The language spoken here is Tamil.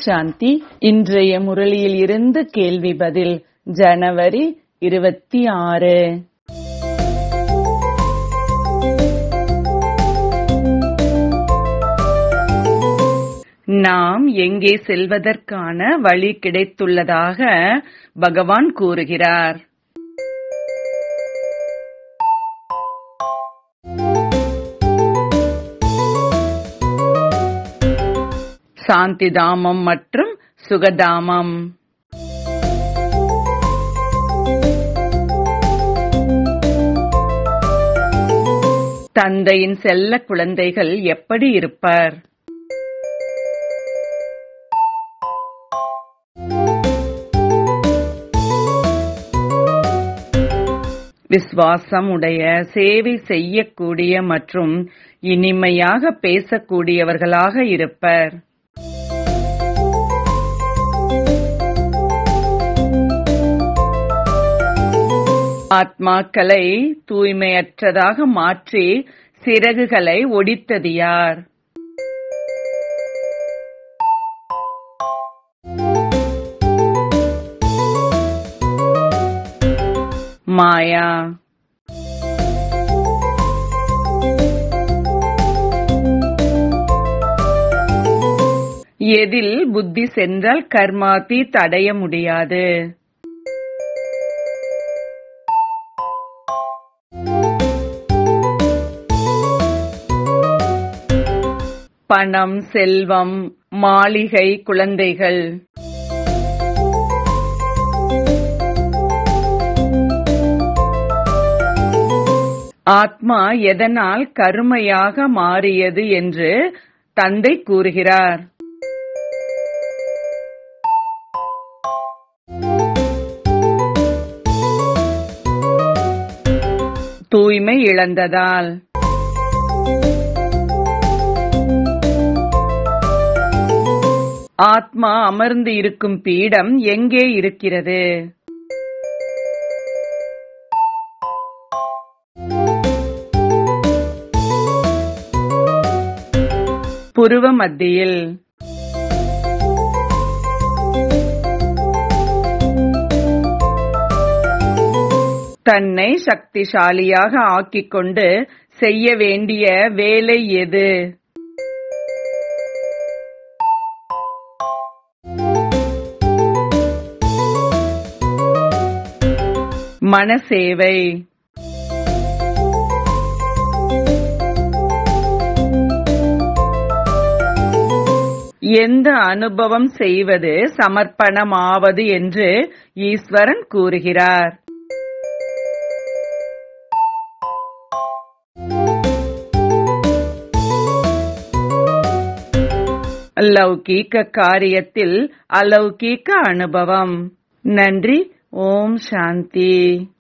சாந்தி இன்றைய முரளியில் இருந்து கேள்வி பதில் ஜனவரி இருபத்தி ஆறு நாம் எங்கே செல்வதற்கான வழி கிடைத்துள்ளதாக பகவான் கூறுகிறார் சாந்திதாமம் மற்றும் சுகதாமம் தந்தையின் செல்ல குழந்தைகள் எப்படி இருப்பர் விசுவாசம் உடைய சேவை செய்யக்கூடிய மற்றும் இனிமையாக பேசக்கூடியவர்களாக இருப்பர் ஆத்மாக்களை தூய்மையற்றதாக மாற்றி சிறகுகளை ஒடித்தது யார் மாயா எதில் புத்தி சென்றால் கர்மாத்தி தடைய முடியாது பணம் செல்வம் மாளிகை குழந்தைகள் ஆத்மா எதனால் கருமையாக மாறியது என்று தந்தை கூறுகிறார் தூய்மை இழந்ததால் ஆத்மா அமர்ந்து இருக்கும் பீடம் எங்கே இருக்கிறது புருவ மத்தியில் தன்னை சக்திசாலியாக ஆக்கிக் கொண்டு செய்ய வேண்டிய வேலை எது மனசேவை எந்த அனுபவம் செய்வது சமர்ப்பணமாவது என்று ஈஸ்வரன் கூறுகிறார் லௌகீக காரியத்தில் அலௌகீக அனுபவம் நன்றி ஓம் சாந்தி